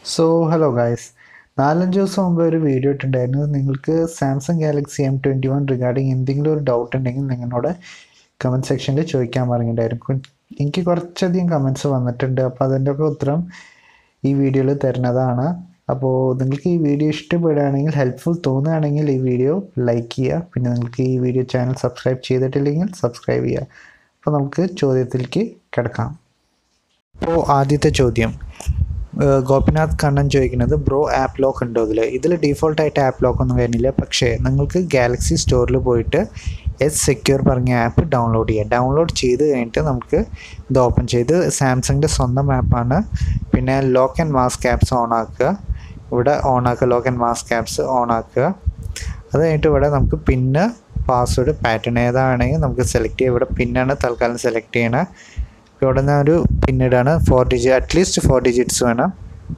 so hello guys നാലഞ്ച് ദിവസം മുമ്പ് ഒരു വീഡിയോ ഇട്ടിട്ടുണ്ടായിരുന്നു നിങ്ങൾക്ക് Samsung Galaxy M twenty one regarding എന്തെങ്കിലും ഒരു ഡൗട്ട് ഉണ്ടെങ്കിൽ നിങ്ങളോട് കമൻറ്റ് സെക്ഷനിൽ ചോദിക്കാൻ പറഞ്ഞിട്ടുണ്ടായിരുന്നു എനിക്ക് കുറച്ചധികം കമൻറ്റ്സ് വന്നിട്ടുണ്ട് അപ്പോൾ അതിൻ്റെ ഒക്കെ ഉത്തരം ഈ വീഡിയോയിൽ തരുന്നതാണ് അപ്പോൾ നിങ്ങൾക്ക് ഈ വീഡിയോ ഇഷ്ടപ്പെടുകയാണെങ്കിൽ ഹെൽപ്ഫുൾ തോന്നുകയാണെങ്കിൽ ഈ വീഡിയോ ലൈക്ക് ചെയ്യുക പിന്നെ നിങ്ങൾക്ക് ഈ വീഡിയോ ചാനൽ സബ്സ്ക്രൈബ് ചെയ്തിട്ടില്ലെങ്കിൽ സബ്സ്ക്രൈബ് ചെയ്യുക അപ്പോൾ നമുക്ക് ചോദ്യത്തിലേക്ക് കിടക്കാം അപ്പോൾ ആദ്യത്തെ ചോദ്യം ഏഹ് ഗോപിനാഥ് കണ്ണൻ ചോദിക്കുന്നത് ബ്രോ ആപ്പ് ലോക്ക് ഉണ്ടോ ഇതിൽ ഇതിൽ ഡീഫോൾട്ടായിട്ട് ആപ്പ് ലോക്ക് ഒന്നും വരുന്നില്ല പക്ഷേ നിങ്ങൾക്ക് ഗാലക്സി സ്റ്റോറിൽ പോയിട്ട് എസ് സെക്യൂർ പറഞ്ഞ ആപ്പ് ഡൗൺലോഡ് ചെയ്യുക ഡൗൺലോഡ് ചെയ്ത് കഴിഞ്ഞിട്ട് നമുക്ക് ഇത് ഓപ്പൺ ചെയ്ത് സാംസങ്ങിൻ്റെ സ്വന്തം ആപ്പാണ് പിന്നെ lock and mask apps on ആക്കുക ഇവിടെ ഓൺ ആക്കുക lock and mask apps on ആക്കുക അത് കഴിഞ്ഞിട്ട് ഇവിടെ നമുക്ക് പിന്ന് പാസ്വേഡ് പാറ്റേൺ ഏതാണെങ്കിൽ നമുക്ക് സെലക്ട് ചെയ്യാം ഇവിടെ പിന്നാണ് തൽക്കാലം സെലക്ട് ചെയ്യണത് ഇവിടെ നിന്ന് ഒരു പിന്നീടാണ് four digit at least four digits വേണം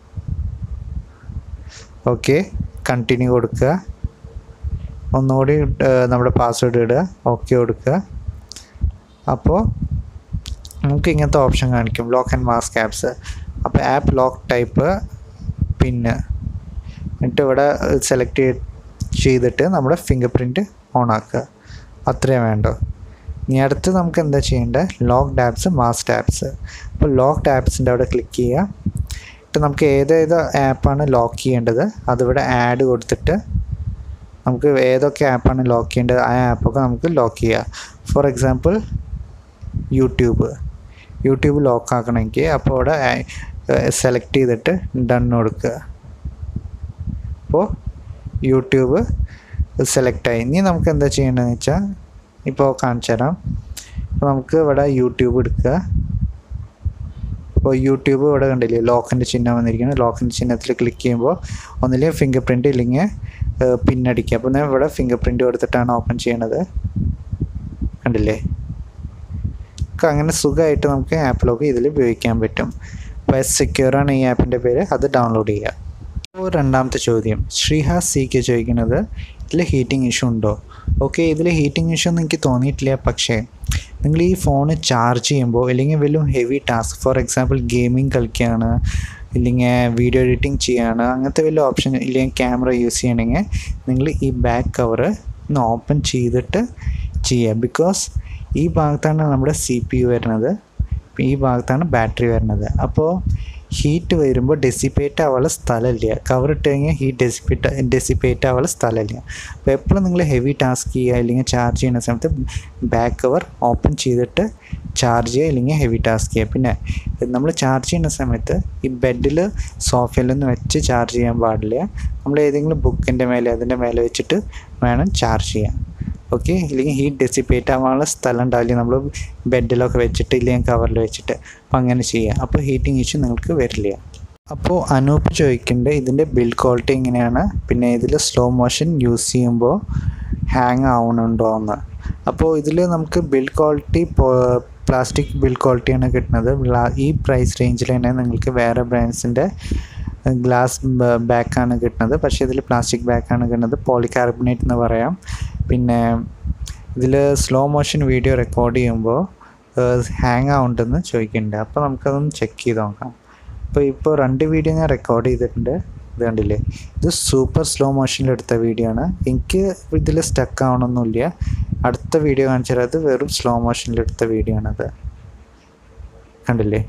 ഓക്കെ കണ്ടിന്യൂ കൊടുക്കുക ഒന്നുകൂടി ഏഹ്, നമ്മുടെ പാസ്വേഡ് ഇടുക ഓക്കെ കൊടുക്കുക അപ്പോൾ നമുക്ക് ഇങ്ങനത്തെ ഓപ്ഷൻ കാണിക്കും ലോക്ക് ആൻഡ് മാസ്ക് ആപ്സ് അപ്പോൾ ആപ്പ് ലോക്ക് ടൈപ്പ് പിന്നെ എന്നിട്ട് ഇവിടെ സെലക്ട് ചെയ്തിട്ട് നമ്മുടെ ഫിംഗർ പ്രിൻറ്റ് ഓൺ ആക്കുക അത്രയും വേണ്ടോ ഇനി അടുത്ത് നമുക്ക് എന്താ ചെയ്യേണ്ടത് ലോക്ക്ഡ് ആപ്സ് മാസ്റ്റ് ആപ്സ് അപ്പോൾ ലോക്ക്ഡ് ആപ്സിൻ്റെ അവിടെ ക്ലിക്ക് ചെയ്യുക എന്നിട്ട് നമുക്ക് ഏതേത് ആപ്പാണ് ലോക്ക് ചെയ്യേണ്ടത് അതിവിടെ ആഡ് കൊടുത്തിട്ട് നമുക്ക് ഏതൊക്കെ ആപ്പാണ് ലോക്ക് ചെയ്യേണ്ടത് ആ ആപ്പൊക്കെ നമുക്ക് ലോക്ക് ചെയ്യുക for example YouTube YouTube lock ആക്കണമെങ്കിൽ അപ്പോൾ ഇവിടെ സെലക്ട് ചെയ്തിട്ട് ഡൺ കൊടുക്കുക അപ്പോൾ യൂട്യൂബ് സെലക്റ്റായി ഇനി നമുക്ക് എന്താ ചെയ്യേണ്ടതെന്ന് വെച്ചാൽ ഇപ്പോൾ കാണിച്ചു തരാം അപ്പോൾ നമുക്ക് ഇവിടെ യൂട്യൂബ് എടുക്കുക അപ്പോൾ യൂട്യൂബ് ഇവിടെ കണ്ടില്ലേ ലോക്കിൻ്റെ ചിഹ്നം വന്നിരിക്കുന്നത് ലോക്കിൻ്റെ ചിഹ്നത്തിൽ ക്ലിക്ക് ചെയ്യുമ്പോൾ ഒന്നില്ലെങ്കിൽ ഫിംഗർ പ്രിൻ്റ് ഇല്ലെങ്കിൽ പിന്നടിക്കുക അപ്പോൾ ഞാൻ ഇവിടെ ഫിംഗർ പ്രിൻ്റ് കൊടുത്തിട്ടാണ് ഓപ്പൺ ചെയ്യണത് കണ്ടില്ലേ ഒക്കെ അങ്ങനെ സുഖമായിട്ട് നമുക്ക് ആപ്പ് ലോക്ക് ഇതിൽ ഉപയോഗിക്കാൻ പറ്റും അപ്പോൾ എസ് സെക്യൂർ ആണ് ഈ ആപ്പിൻ്റെ പേര് അത് ഡൗൺലോഡ് ചെയ്യുക അപ്പോൾ രണ്ടാമത്തെ ചോദ്യം ശ്രീഹാസ് സി കെ ചോദിക്കുന്നത് ഇതിൽ ഹീറ്റിംഗ് ഇഷ്യൂ ഉണ്ടോ ഓക്കെ ഇതിൽ ഹീറ്റിംഗ് ഇഷ്യൂ ഒന്നും എനിക്ക് തോന്നിയിട്ടില്ല പക്ഷേ നിങ്ങൾ ഈ ഫോൺ ചാർജ് ചെയ്യുമ്പോൾ അല്ലെങ്കിൽ വല്ല heavy task for example gaming കളിക്കുകയാണ് ഇല്ലെങ്കിൽ വീഡിയോ എഡിറ്റിംഗ് ചെയ്യുകയാണ് അങ്ങനത്തെ വല്ല ഓപ്ഷൻ ഇല്ലെങ്കിൽ ക്യാമറ യൂസ് ചെയ്യണമെങ്കിൽ നിങ്ങൾ ഈ ബാക്ക് കവർ ഒന്ന് ഓപ്പൺ ചെയ്തിട്ട് ചെയ്യുക ബിക്കോസ് ഈ ഭാഗത്താണ് നമ്മുടെ സി പി യു വരുന്നത് ഈ ഭാഗത്താണ് ബാറ്ററി വരുന്നത് അപ്പോൾ ഹീറ്റ് വരുമ്പോൾ ഡെസിപ്പേറ്റ് ആവാനുള്ള സ്ഥലമില്ല കവർ ഇട്ട് കഴിഞ്ഞാൽ ഹീറ്റ് ഡെസിപ്പേറ്റ് ഡെസിപ്പേറ്റ് ആവാനുള്ള സ്ഥലമില്ല അപ്പോൾ എപ്പോഴും നിങ്ങൾ ഹെവി ടാസ്ക് ചെയ്യുക അല്ലെങ്കിൽ ചാർജ് ചെയ്യുന്ന സമയത്ത് ബാക്ക് കവർ ഓപ്പൺ ചെയ്തിട്ട് ചാർജ് ചെയ്യുക അല്ലെങ്കിൽ ഹെവി ടാസ്ക് ചെയ്യുക പിന്നെ നമ്മൾ ചാർജ് ചെയ്യുന്ന സമയത്ത് ഈ ബെഡിൽ സോഫയിലൊന്നും വെച്ച് ചാർജ് ചെയ്യാൻ പാടില്ല നമ്മൾ ഏതെങ്കിലും ബുക്കിൻ്റെ മേലെ അതിൻ്റെ മേലെ വെച്ചിട്ട് വേണം ചാർജ് ചെയ്യാൻ ഓക്കെ ഇല്ലെങ്കിൽ ഹീറ്റ് ഡെസിപ്പേറ്റ് ആവാനുള്ള സ്ഥലം ഉണ്ടാവില്ല നമ്മൾ ബെഡിലൊക്കെ വെച്ചിട്ട് ഇല്ലെങ്കിൽ കവറിൽ വെച്ചിട്ട് അപ്പം അങ്ങനെ ചെയ്യുക അപ്പോൾ ഹീറ്റിംഗ് ഇഷ്യൂ നിങ്ങൾക്ക് വരില്ല അപ്പോൾ അനൂപ് ചോദിക്കേണ്ടത് ഇതിൻ്റെ ബിൽഡ് ക്വാളിറ്റി എങ്ങനെയാണ് പിന്നെ ഇതിൽ സ്ലോ മോഷൻ യൂസ് ചെയ്യുമ്പോൾ ഹാങ് ആവണുണ്ടോ എന്ന് അപ്പോൾ ഇതിൽ നമുക്ക് ബിൽഡ് ക്വാളിറ്റി പ്ലാസ്റ്റിക് ബിൽഡ് ക്വാളിറ്റിയാണ് കിട്ടുന്നത് ഗ്ലാ- ഈ പ്രൈസ് റേഞ്ചിൽ തന്നെ നിങ്ങൾക്ക് വേറെ ബ്രാൻഡ്സിൻ്റെ ഗ്ലാസ് ബാക്കാണ് കിട്ടുന്നത് പക്ഷേ ഇതിൽ പ്ലാസ്റ്റിക് ബാക്കാണ് കിട്ടുന്നത് പോളികാർബണേറ്റ് എന്ന് പറയാം പിന്നെ ഇതിൽ സ്ലോ മോഷൻ വീഡിയോ റെക്കോർഡ് ചെയ്യുമ്പോൾ ഹാങ് ആവുണ്ടെന്ന് ചോദിക്കുന്നുണ്ട് അപ്പോൾ നമുക്കതൊന്ന് ചെക്ക് ചെയ്ത് നോക്കാം അപ്പോൾ ഇപ്പോൾ രണ്ട് വീഡിയോ ഞാൻ റെക്കോർഡ് ചെയ്തിട്ടുണ്ട് ഇത് കണ്ടില്ലേ ഇത് സൂപ്പർ സ്ലോ മോഷനിൽ എടുത്ത വീഡിയോ ആണ് എനിക്ക് ഇതിൽ സ്റ്റക്ക് ആവണമൊന്നുമില്ല അടുത്ത വീഡിയോ കാണിച്ചാൽ അത് വെറും സ്ലോ മോഷനിൽ എടുത്ത വീഡിയോ ആണത് കണ്ടില്ലേ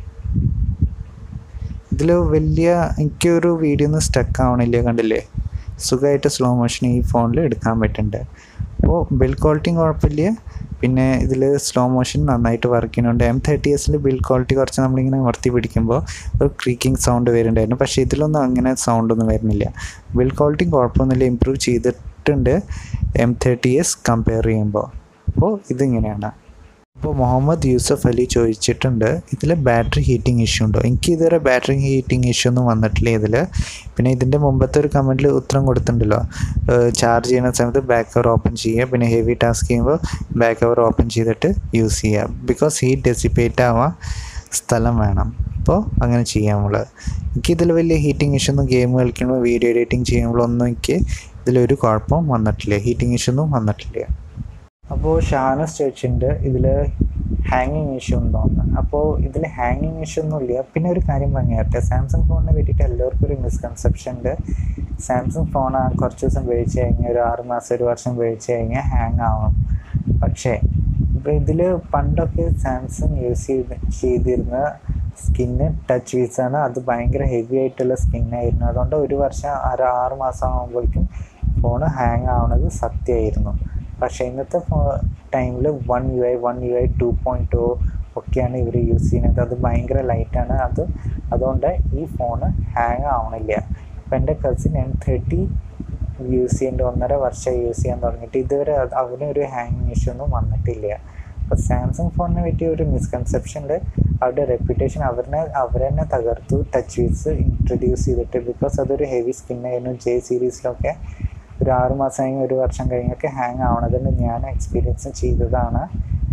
ഇതിൽ വലിയ എനിക്കൊരു വീഡിയോ ഒന്നും സ്റ്റക്ക് ആവണില്ല കണ്ടില്ലേ സുഖമായിട്ട് സ്ലോ മോഷൻ ഈ ഫോണിൽ എടുക്കാൻ പറ്റുന്നുണ്ട് അപ്പോൾ ബിൽഡ് ക്വാളിറ്റിയും കുഴപ്പമില്ല പിന്നെ ഇതിൽ സ്ലോ മോഷൻ നന്നായിട്ട് വർക്ക് ചെയ്യുന്നുണ്ട് എം തേർട്ടി എസിൽ ബിൽഡ് ക്വാളിറ്റി കുറച്ച് നമ്മളിങ്ങനെ അമർത്തി പിടിക്കുമ്പോൾ ഒരു ക്രീക്കിംഗ് സൗണ്ട് വരുന്നുണ്ടായിരുന്നു പക്ഷേ ഇതിലൊന്നും അങ്ങനെ സൗണ്ട് ഒന്നും വരുന്നില്ല ബിൽഡ് ക്വാളിറ്റിയും കുഴപ്പമൊന്നുമില്ല ഇമ്പ്രൂവ് ചെയ്തിട്ടുണ്ട് എം തേർട്ടി എസ് കമ്പയർ ചെയ്യുമ്പോൾ അപ്പോൾ ഇതിങ്ങനെയാണ് അപ്പോൾ മുഹമ്മദ് യൂസഫ് അലി ചോദിച്ചിട്ടുണ്ട് ഇതിൽ ബാറ്ററി ഹീറ്റിംഗ് ഇഷ്യൂ ഉണ്ടോ എനിക്ക് ഇതുവരെ ബാറ്ററി ഹീറ്റിംഗ് ഇഷ്യൂ ഒന്നും വന്നിട്ടില്ല ഇതിൽ പിന്നെ ഇതിൻ്റെ മുമ്പത്തെ ഒരു കമൻറ്റിൽ ഉത്തരം കൊടുത്തിട്ടുണ്ടല്ലോ ചാർജ് ചെയ്യുന്ന സമയത്ത് ബാക്ക് കവർ ഓപ്പൺ ചെയ്യുക പിന്നെ ഹെവി ടാസ്ക് ചെയ്യുമ്പോൾ ബാക്ക് കവർ ഓപ്പൺ ചെയ്തിട്ട് യൂസ് ചെയ്യുക ബിക്കോസ് ഹീറ്റ് ഡെസിപ്പേറ്റ് ആവാൻ സ്ഥലം വേണം അപ്പോൾ അങ്ങനെ ചെയ്യാം നമ്മൾ എനിക്കിതിൽ വലിയ ഹീറ്റിംഗ് ഇഷ്യൂ ഒന്നും ഗെയിം കളിക്കുമ്പോൾ വീഡിയോ എഡിറ്റിംഗ് ചെയ്യുമ്പോഴൊന്നും എനിക്ക് ഇതിലൊരു കുഴപ്പം വന്നിട്ടില്ല ഹീറ്റിംഗ് ഇഷ്യൂ ഒന്നും വന്നിട്ടില്ല അപ്പോൾ ഷാനസ് ചോദിച്ചിട്ടുണ്ട് ഇതിൽ ഹാങ്ങിങ് ഇഷ്യൂ ഉണ്ടോയെന്ന് അപ്പോൾ ഇതിൽ ഹാങ്ങിങ് ഇഷ്യൂ ഒന്നുമില്ല പിന്നെ ഒരു കാര്യം പറഞ്ഞാട്ടെ സാംസങ് ഫോണിനെ പറ്റിയിട്ട് എല്ലാവർക്കും ഒരു മിസ്കൺസെപ്ഷൻ ഉണ്ട് സാംസങ് ഫോൺ കുറച്ച് ദിവസം ഉപയോഗിച്ച് കഴിഞ്ഞാൽ ഒരു ആറ് മാസം ഒരു വർഷം ഉപയോഗിച്ച് കഴിഞ്ഞാൽ ഹാങ് ആവും പക്ഷേ ഇപ്പോൾ ഇതിൽ പണ്ടൊക്കെ സാംസങ് യൂസ് ചെയ്ത് ചെയ്തിരുന്ന സ്കിന്ന് ടച്ച് വീസാണ് അത് ഭയങ്കര ഹെവി ആയിട്ടുള്ള സ്കിന്നായിരുന്നു അതുകൊണ്ട് ഒരു വർഷം അര ആറ് മാസം ആകുമ്പോഴേക്കും ഫോൺ ഹാങ് ആവുന്നത് സത്യമായിരുന്നു പക്ഷേ ഇന്നത്തെ ഫോ ടൈമിൽ one U I one U I two point two ഒക്കെയാണ് ഇവർ യൂസ് ചെയ്യുന്നത് അത് ഭയങ്കര ലൈറ്റാണ് അത് അതുകൊണ്ട് ഈ ഫോൺ ഹാങ് ആവണില്ല ഇപ്പം എൻ്റെ കസിൻ എൻ തേർട്ടി യൂസ് ചെയ്യേണ്ട ഒന്നര വർഷം യൂസ് ചെയ്യാൻ തുടങ്ങിയിട്ട് ഇതുവരെ അത് അവനൊരു ഹാങ്ങിങ് ഇഷ്യൂ ഒന്നും വന്നിട്ടില്ല അപ്പോൾ സാംസങ് ഫോണിനെ പറ്റിയ ഒരു മിസ്കൺസെപ്ഷൻ ഉണ്ട് അവരുടെ റെപ്യൂട്ടേഷൻ അവരെ അവരെന്നെ തകർത്തു ടച്ച് വീസ് ഇൻട്രൊഡ്യൂസ് ചെയ്തിട്ട് ബിക്കോസ് അതൊരു ഹെവി സ്കിന്നായിരുന്നു ജെ സീരീസിലൊക്കെ ഒരു ആറ് മാസം കഴിഞ്ഞ് ഒരു വർഷം കഴിഞ്ഞൊക്കെ ഹാങ് ആവണതുകൊണ്ട് ഞാൻ എക്സ്പീരിയൻസ് ചെയ്തതാണ്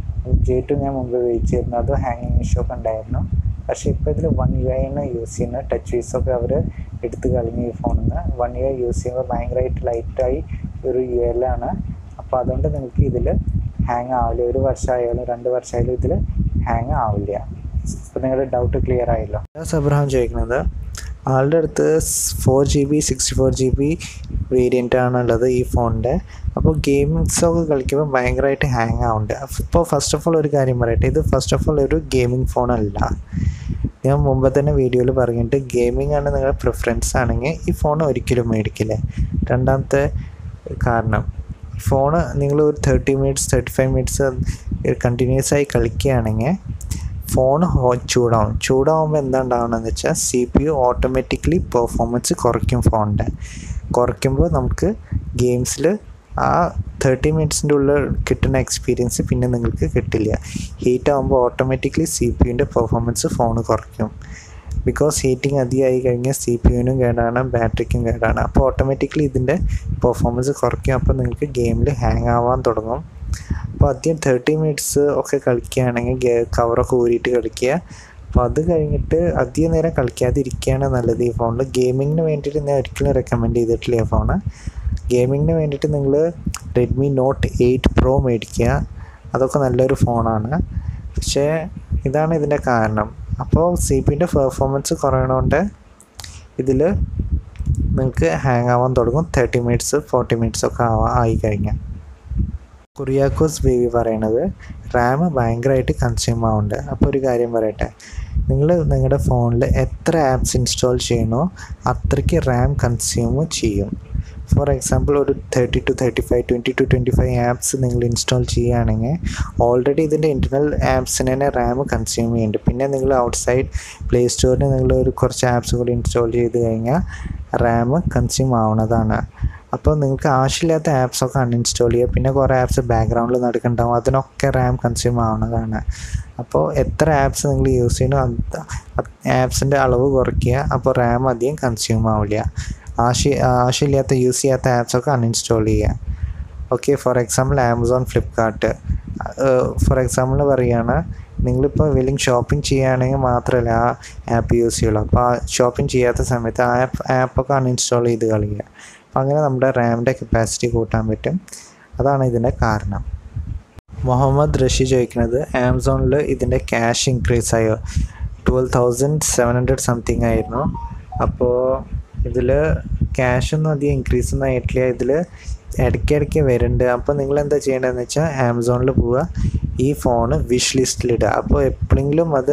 ജെ ടു ഞാൻ മുമ്പ് ഉപയോഗിച്ചിരുന്നു അത് ഹാങ്ങിങ് ഇഷ്യൂ ഒക്കെ ഉണ്ടായിരുന്നു പക്ഷേ ഇപ്പോൾ ഇതിൽ വൺ യു ഐന്ന് യൂസ് ചെയ്യുന്ന ടച്ച് വീസൊക്കെ അവർ എടുത്ത് കളഞ്ഞു ഈ ഫോണിൽ നിന്ന് വൺ യു ഐ യൂസ് ചെയ്യുമ്പോൾ ഭയങ്കരമായിട്ട് ലൈറ്റായി ഒരു യു എല്ലാണ് അപ്പോൾ അതുകൊണ്ട് നിങ്ങൾക്ക് ഇതിൽ ഹാങ് ആവില്ല ഒരു വർഷമായാലും രണ്ട് വർഷമായാലും ഇതിൽ ഹാങ് ആവില്ല അപ്പോൾ നിങ്ങളുടെ ഡൗട്ട് ക്ലിയർ ആയല്ലോ അബ്രഹാം ചോദിക്കുന്നത് ആളുടെ അടുത്ത് four G B sixty four G B variant ആണുള്ളത് ഈ ഫോണിൻ്റെ അപ്പോൾ ഗെയിമിങ്സൊക്കെ കളിക്കുമ്പോൾ ഭയങ്കരമായിട്ട് ഹാങ് ആവുന്നുണ്ട് ഇപ്പോൾ ഫസ്റ്റ് ഓഫ് ഓൾ ഒരു കാര്യം പറയട്ടെ ഇത് ഫസ്റ്റ് ഓഫ് ഓൾ ഒരു ഗെയിമിംഗ് ഫോണല്ല ഞാൻ മുമ്പ് തന്നെ വീഡിയോയിൽ പറഞ്ഞിട്ട് ഗെയിമിംഗ് ആണ് നിങ്ങളുടെ പ്രിഫറൻസ് ആണെങ്കിൽ ഈ ഫോൺ ഒരിക്കലും മേടിക്കില്ല രണ്ടാമത്തെ കാരണം ഫോണ് നിങ്ങൾ ഒരു thirty minutes thirty five minutes continuous ആയി കളിക്കുകയാണെങ്കിൽ ഫോൺ ഹോ ചൂടാവും ചൂടാവുമ്പോൾ എന്താ ഉണ്ടാവുകയെന്ന് വെച്ചാൽ C P U automatically performance കുറയ്ക്കും ഫോണിൻ്റെ കുറയ്ക്കുമ്പോൾ നമുക്ക് ഗെയിംസിൽ ആ തേർട്ടി മിനിറ്റ്സിൻ്റെ ഉള്ളിൽ കിട്ടുന്ന എക്സ്പീരിയൻസ് പിന്നെ നിങ്ങൾക്ക് കിട്ടില്ല ഹീറ്റ് ആകുമ്പോൾ ഓട്ടോമാറ്റിക്കലി സി പി യുൻ്റെ പെർഫോമൻസ് ഫോൺ കുറയ്ക്കും ബിക്കോസ് ഹീറ്റിംഗ് അധികമായി കഴിഞ്ഞാൽ സി പി യുവിനും കേടാണ് ബാറ്ററിക്കും കേടാണ് അപ്പോൾ ഓട്ടോമാറ്റിക്കലി ഇതിൻ്റെ പെർഫോമൻസ് കുറയ്ക്കും അപ്പോൾ നിങ്ങൾക്ക് ഗെയിമിൽ ഹാങ് ആവാൻ തുടങ്ങും അപ്പോൾ ആദ്യം തേർട്ടി മിനിറ്റ്സ് ഒക്കെ കളിക്കുകയാണെങ്കിൽ കവറൊക്കെ ഊരിയിട്ട് കളിക്കുക അപ്പോൾ അത് കഴിഞ്ഞിട്ട് അധികം നേരം കളിക്കാതിരിക്കുകയാണ് നല്ലത് ഈ ഫോണിൽ ഗെയിമിങ്ങിന് വേണ്ടിയിട്ട് ഞാൻ ഒരിക്കലും റെക്കമെൻഡ് ചെയ്തിട്ടില്ല ഈ ഫോണ് ഗെയിമിങ്ങിന് വേണ്ടിയിട്ട് നിങ്ങൾ റെഡ്മി നോട്ട് എയ്റ്റ് പ്രോ മേടിക്കുക അതൊക്കെ നല്ലൊരു ഫോണാണ് പക്ഷേ ഇതാണ് ഇതിൻ്റെ കാരണം അപ്പോൾ സി പിൻ്റെ പെർഫോമൻസ് കുറയണോണ്ട് ഇതിൽ നിങ്ങൾക്ക് ഹാങ് ആവാൻ തുടങ്ങും തേർട്ടി മിനിറ്റ്സ് ഫോർട്ടി മിനിറ്റ്സ് ഒക്കെ ആവാ ആയി കഴിഞ്ഞാൽ കുറിയാക്കോസ് ബേബി പറയണത് റാം ഭയങ്കരമായിട്ട് കൺസ്യൂം ആവുന്നുണ്ട് അപ്പോൾ ഒരു കാര്യം പറയട്ടെ നിങ്ങൾ നിങ്ങളുടെ ഫോണിൽ എത്ര ആപ്സ് ഇൻസ്റ്റാൾ ചെയ്യണോ അത്രയ്ക്ക് റാം കൺസ്യൂം ചെയ്യും ഫോർ എക്സാമ്പിൾ ഒരു thirty two thirty five twenty two twenty five apps നിങ്ങൾ ഇൻസ്റ്റാൾ ചെയ്യുകയാണെങ്കിൽ ഓൾറെഡി ഇതിൻ്റെ ഇൻറ്റർണൽ ആപ്സിന് തന്നെ റാം കൺസ്യൂം ചെയ്യുന്നുണ്ട് പിന്നെ നിങ്ങൾ ഔട്ട്സൈഡ് പ്ലേ സ്റ്റോറിൽ നിങ്ങൾ ഒരു കുറച്ച് ആപ്സ് കൂടി ഇൻസ്റ്റാൾ ചെയ്ത് കഴിഞ്ഞാൽ റാം കൺസ്യൂം ആവുന്നതാണ് അപ്പോൾ നിങ്ങൾക്ക് ആവശ്യമില്ലാത്ത ആപ്സൊക്കെ അൺഇൻസ്റ്റാൾ ചെയ്യുക പിന്നെ കുറേ ആപ്സ് ബാക്ക്ഗ്രൗണ്ടിൽ നടക്കുന്നുണ്ടാവും അതിനൊക്കെ റാം കൺസ്യൂം ആവുന്നതാണ് അപ്പോൾ എത്ര ആപ്സ് നിങ്ങൾ യൂസ് ചെയ്യണോ ആപ്സിൻ്റെ അളവ് കുറയ്ക്കുക അപ്പോൾ റാം അധികം കൺസ്യൂം ആവില്ല ആവശ്യ ആവശ്യമില്ലാത്ത യൂസ് ചെയ്യാത്ത ആപ്സൊക്കെ അൺഇൻസ്റ്റാൾ ചെയ്യുക okay for example Amazon Flipkart for example പറയുകയാണ് നിങ്ങളിപ്പോൾ വെല്ലിങ് ഷോപ്പിംഗ് ചെയ്യുകയാണെങ്കിൽ മാത്രമല്ല ആ ആപ്പ് യൂസ് ചെയ്യുള്ളൂ അപ്പോൾ ആ ഷോപ്പിംഗ് ചെയ്യാത്ത സമയത്ത് ആ ആപ്പ് ആപ്പൊക്കെ അൺഇൻസ്റ്റാൾ ചെയ്ത് കളയുക അപ്പോൾ അങ്ങനെ നമ്മുടെ റാമിൻ്റെ കപ്പാസിറ്റി കൂട്ടാൻ പറ്റും അതാണ് ഇതിൻ്റെ കാരണം മുഹമ്മദ് റഷി ചോദിക്കുന്നത് ആമസോണിൽ ഇതിൻ്റെ ക്യാഷ് ഇൻക്രീസ് ആയോ twelve thousand seven hundred something ആയിരുന്നു അപ്പോൾ ഇതിൽ ക്യാഷ് ഒന്നും അധികം ഇൻക്രീസ് ഒന്നും ആയിട്ടില്ല ഇതിൽ ഇടയ്ക്കിടയ്ക്ക് വരുന്നുണ്ട് അപ്പോൾ നിങ്ങൾ എന്താ ചെയ്യേണ്ടതെന്ന് വെച്ചാൽ ആമസോണിൽ പോവുക ഈ ഫോണ് വിഷ് ലിസ്റ്റിലിടുക അപ്പോൾ എപ്പോഴെങ്കിലും അത്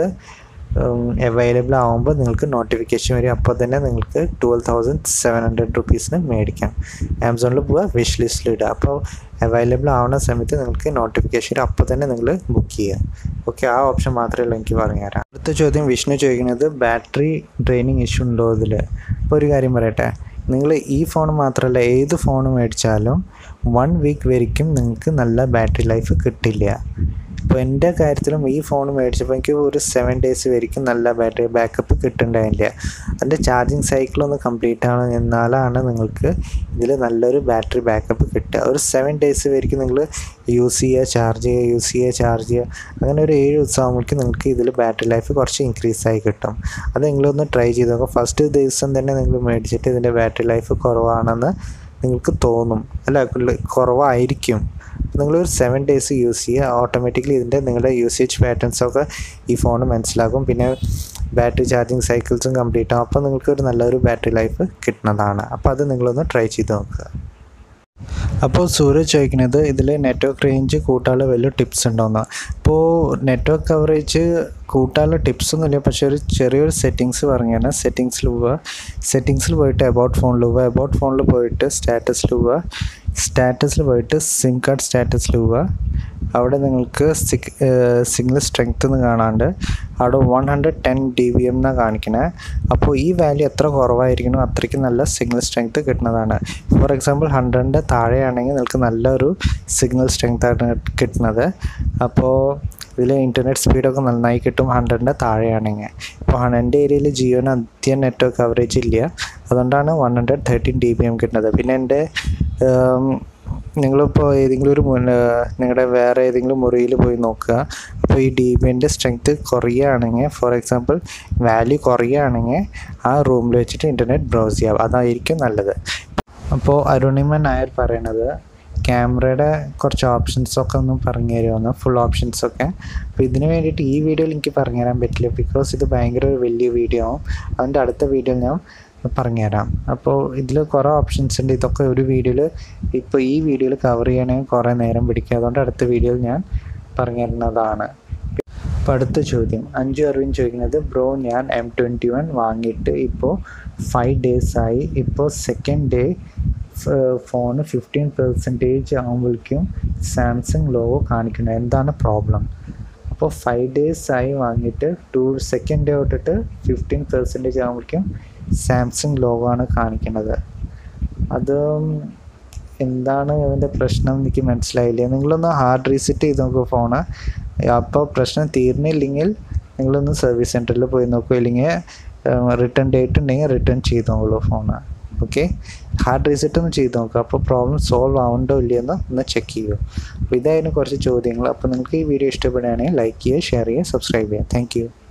അവൈലബിൾ ആകുമ്പോൾ നിങ്ങൾക്ക് നോട്ടിഫിക്കേഷൻ വരും അപ്പോൾ തന്നെ നിങ്ങൾക്ക് ട്വൽവ് തൗസൻഡ് സെവൻ ഹൺഡ്രഡ് റുപ്പീസിന് മേടിക്കാം ആമസോണിൽ പോവുക വിഷ് ലിസ്റ്റിലിടുക അപ്പോൾ അവൈലബിൾ ആവുന്ന സമയത്ത് നിങ്ങൾക്ക് നോട്ടിഫിക്കേഷൻ അപ്പോൾ തന്നെ നിങ്ങൾ ബുക്ക് ചെയ്യുക ഓക്കെ ആ ഓപ്ഷൻ മാത്രമേ ഉള്ളൂ എനിക്ക് പറഞ്ഞുതരാം അടുത്ത ചോദ്യം വിഷ്ണു ചോദിക്കുന്നത് ബാറ്ററി ഡ്രെയിനിങ് ഇഷ്യൂ ഉണ്ടോ ഇതിൽ അപ്പോൾ ഒരു കാര്യം പറയട്ടെ നിങ്ങൾ ഈ ഫോൺ മാത്രമല്ല ഏത് ഫോൺ മേടിച്ചാലും വൺ വീക്ക് വരയ്ക്കും നിങ്ങൾക്ക് നല്ല ബാറ്ററി ലൈഫ് കിട്ടില്ല ഇപ്പോൾ എൻ്റെ കാര്യത്തിലും ഈ ഫോൺ മേടിച്ചപ്പോൾ എനിക്ക് ഒരു സെവൻ ഡേയ്സ് വരയ്ക്കും നല്ല ബാറ്ററി ബാക്കപ്പ് കിട്ടുന്നുണ്ടായില്ല അതിൻ്റെ ചാർജിങ് സൈക്കിൾ ഒന്ന് കംപ്ലീറ്റ് ആണ് എന്നാലാണ് നിങ്ങൾക്ക് ഇതിൽ നല്ലൊരു ബാറ്ററി ബാക്കപ്പ് കിട്ടുക ഒരു സെവൻ ഡേയ്സ് വരയ്ക്കും നിങ്ങൾ യൂസ് ചെയ്യുക ചാർജ് ചെയ്യുക യൂസ് ചെയ്യുക ചാർജ് ചെയ്യുക അങ്ങനെ ഒരു ഏഴ് ദിവസം ആകുമ്പോഴേക്കും നിങ്ങൾക്ക് ഇതിൽ ബാറ്ററി ലൈഫ് കുറച്ച് ഇൻക്രീസ് ആയി കിട്ടും അത് നിങ്ങളൊന്ന് ട്രൈ ചെയ്ത് നോക്കുക ഫസ്റ്റ് ദിവസം തന്നെ നിങ്ങൾ മേടിച്ചിട്ട് ഇതിൻ്റെ ബാറ്ററി ലൈഫ് കുറവാണെന്ന് നിങ്ങൾക്ക് തോന്നും അല്ല കുറവായിരിക്കും നിങ്ങളൊരു സെവൻ ഡേയ്സ് യൂസ് ചെയ്യുക ഓട്ടോമാറ്റിക്കലി ഇതിൻ്റെ നിങ്ങളുടെ യൂസേജ് പാറ്റേൺസൊക്കെ ഈ ഫോൺ മനസ്സിലാക്കും പിന്നെ ബാറ്ററി ചാർജിങ് സൈക്കിൾസും കംപ്ലീറ്റ് ആവും അപ്പോൾ നിങ്ങൾക്ക് ഒരു നല്ലൊരു ബാറ്ററി ലൈഫ് കിട്ടുന്നതാണ് അപ്പോൾ അത് നിങ്ങളൊന്ന് ട്രൈ ചെയ്ത് നോക്കുക അപ്പോൾ സൂരജ് ചോദിക്കുന്നത് ഇതിൽ നെറ്റ്വർക്ക് റേഞ്ച് കൂട്ടാനുള്ള വലിയ ടിപ്സ് ഉണ്ടോയെന്ന് അപ്പോൾ നെറ്റ്വർക്ക് കവറേജ് കൂട്ടാനുള്ള ടിപ്സ് ഒന്നുമില്ല പക്ഷേ ഒരു ചെറിയൊരു സെറ്റിങ്സ് പറഞ്ഞാൽ സെറ്റിങ്സിൽ പോവുക സെറ്റിങ്സിൽ പോയിട്ട് അബൌട്ട് ഫോണിൽ പോവുക അബൌട്ട് ഫോണിൽ പോയിട്ട് സ്റ്റാറ്റസിൽ പോവുക സ്റ്റാറ്റസിൽ പോയിട്ട് സിം കാർഡ് സ്റ്റാറ്റസിൽ പോവുക അവിടെ നിങ്ങൾക്ക് സിഗ് സിഗ്നൽ സ്ട്രെങ്ത് എന്ന് കാണാണ്ട് അവിടെ one hundred ten D B M എന്നാണ് കാണിക്കണേ അപ്പോൾ ഈ വാല്യൂ എത്ര കുറവായിരിക്കണോ അത്രയ്ക്ക് നല്ല സിഗ്നൽ സ്ട്രെങ്ത് കിട്ടുന്നതാണ് ഫോർ എക്സാമ്പിൾ ഹൺഡ്രഡിൻ്റെ താഴെയാണെങ്കിൽ നിങ്ങൾക്ക് നല്ലൊരു സിഗ്നൽ സ്ട്രെങ്ത് ആണ് കിട്ടുന്നത് അപ്പോൾ ഇതിൽ ഇൻ്റർനെറ്റ് സ്പീഡൊക്കെ നന്നായി കിട്ടും ഹൺഡ്രഡിൻ്റെ താഴെയാണെങ്കിൽ ഇപ്പോൾ എൻ്റെ ഏരിയയിൽ ജിയോന് അധികം നെറ്റ്വർക്ക് കവറേജ് ഇല്ല അതുകൊണ്ടാണ് one hundred thirteen D B M കിട്ടുന്നത് പിന്നെ എൻ്റെ നിങ്ങളിപ്പോൾ ഏതെങ്കിലും ഒരു നിങ്ങളുടെ വേറെ ഏതെങ്കിലും മുറിയിൽ പോയി നോക്കുക അപ്പോൾ ഈ ഡി ബിൻ്റെ സ്ട്രെങ്ത് കുറയുകയാണെങ്കിൽ ഫോർ എക്സാമ്പിൾ വാല്യൂ കുറയുകയാണെങ്കിൽ ആ റൂമിൽ വെച്ചിട്ട് ഇൻ്റർനെറ്റ് ബ്രൗസ് ചെയ്യാം അതായിരിക്കും നല്ലത് അപ്പോൾ അരുണിമ നായർ പറയണത് ക്യാമറയുടെ കുറച്ച് ഓപ്ഷൻസൊക്കെ ഒന്ന് പറഞ്ഞു തരുമെന്ന് ഫുൾ ഓപ്ഷൻസൊക്കെ അപ്പോൾ ഇതിന് വേണ്ടിയിട്ട് ഈ വീഡിയോയിൽ എനിക്ക് പറഞ്ഞു തരാൻ പറ്റില്ല ബിക്കോസ് ഇത് ഭയങ്കര ഒരു വലിയ വീഡിയോ ആവും അതിൻ്റെ അടുത്ത വീഡിയോ ഞാൻ പറഞ്ഞുതരാം അപ്പോൾ ഇതിൽ കുറേ ഓപ്ഷൻസ് ഉണ്ട് ഇതൊക്കെ ഒരു വീഡിയോയിൽ ഇപ്പോൾ ഈ വീഡിയോയിൽ കവർ ചെയ്യണമെങ്കിൽ കുറേ നേരം പിടിക്കും അതുകൊണ്ട് അടുത്ത വീഡിയോയിൽ ഞാൻ പറഞ്ഞു തരുന്നതാണ് അപ്പോൾ അടുത്ത ചോദ്യം അഞ്ചു അറിവിൻ ചോദിക്കുന്നത് ബ്രോ ഞാൻ എം ട്വൻറ്റി വൺ വാങ്ങിയിട്ട് ഇപ്പോൾ ഫൈവ് ഡേയ്സ് ആയി ഇപ്പോൾ second day phone fifteen percentage ആകുമ്പോഴേക്കും സാംസങ് ലോഗോ കാണിക്കുന്നത് എന്താണ് പ്രോബ്ലം അപ്പോൾ ഫൈവ് ഡേയ്സ് ആയി വാങ്ങിയിട്ട് ടു സെക്കൻഡ് ഡേ തൊട്ടിട്ട് ഫിഫ്റ്റീൻ പെർസെൻറ്റേജ് ആകുമ്പോഴേക്കും സാംസങ് ലോഗോ ആണ് കാണിക്കുന്നത് അത് എന്താണ് അതിൻ്റെ പ്രശ്നം എനിക്ക് മനസ്സിലായില്ല നിങ്ങളൊന്ന് ഹാർഡ് റീസെറ്റ് ചെയ്ത് നോക്കുക ഫോണ് അപ്പോൾ പ്രശ്നം തീർന്നില്ലെങ്കിൽ നിങ്ങളൊന്ന് സർവീസ് സെൻറ്ററിൽ പോയി നോക്കുക ഇല്ലെങ്കിൽ റിട്ടേൺ ഡേറ്റ് ഉണ്ടെങ്കിൽ റിട്ടേൺ ചെയ്ത് നോക്കുള്ളൂ ഫോണ് ഓക്കെ ഹാർഡ് റീസെറ്റ് ഒന്ന് ചെയ്ത് നോക്കുക അപ്പോൾ പ്രോബ്ലം സോൾവ് ആവുണ്ടോ ഇല്ലയെന്ന് ഒന്ന് ചെക്ക് ചെയ്യൂ അപ്പോൾ ഇതായിരുന്നു കുറച്ച് ചോദ്യങ്ങൾ അപ്പോൾ നിങ്ങൾക്ക് ഈ വീഡിയോ ഇഷ്ടപ്പെടുകയാണെങ്കിൽ ലൈക്ക് ചെയ്യുക ഷെയർ ചെയ്യുക സബ്സ്ക്രൈബ് ചെയ്യുക താങ്ക്